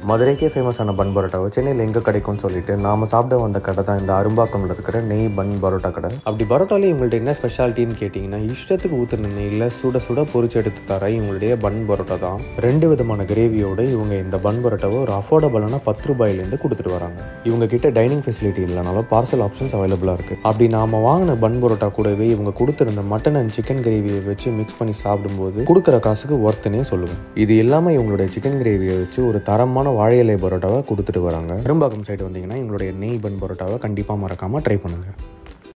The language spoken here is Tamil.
மதுரைக்கே ஃபேமஸான பன் பரோட்டாவை சென்னையில் எங்கே கிடைக்கும்னு சொல்லிட்டு நாம சாப்பிட வந்த கடை தான் இந்த அரும்பாக்கம்ல இருக்கிற நெய் பன் பரோட்டா கடை அப்படி பரோட்டாலே இவங்கள்ட்ட என்ன ஸ்பெஷாலிட்டின்னு கேட்டிங்கன்னா இஷ்டத்துக்கு ஊற்றுன நெய்யில் சுட சுட பொரிச்சு எடுத்து தர இவங்களுடைய பன் பரோட்டா தான் ரெண்டு விதமான கிரேவியோட இவங்க இந்த பன் பரோட்டாவை ஒரு அஃபோர்டபுளான பத்து ரூபாயிலேருந்து கொடுத்துட்டு வராங்க இவங்க கிட்ட டைனிங் ஃபெசிலிட்டி இல்லைனாலும் பார்சல் ஆப்ஷன்ஸ் அவைலபிளாக இருக்குது அப்படி நாம வாங்கின பன் பரோட்டா கூடவே இவங்க கொடுத்துருந்த மட்டன் அண்ட் சிக்கன் கிரேவியை வச்சு மிக்ஸ் பண்ணி சாப்பிடும்போது கொடுக்குற காசுக்கு ஒர்த்துனே சொல்லுவேன் இது இல்லாமல் இவங்களுடைய சிக்கன் கிரேவியை வச்சு ஒரு தரமான வாழை இலை பரோட்டாவை கொடுத்துட்டு வராங்க பெரும்பாக்கம் சைடு வந்தீங்கன்னா எங்களுடைய நெய் பன் பரோட்டாவை கண்டிப்பாக மறக்காமல் ட்ரை பண்ணுங்கள்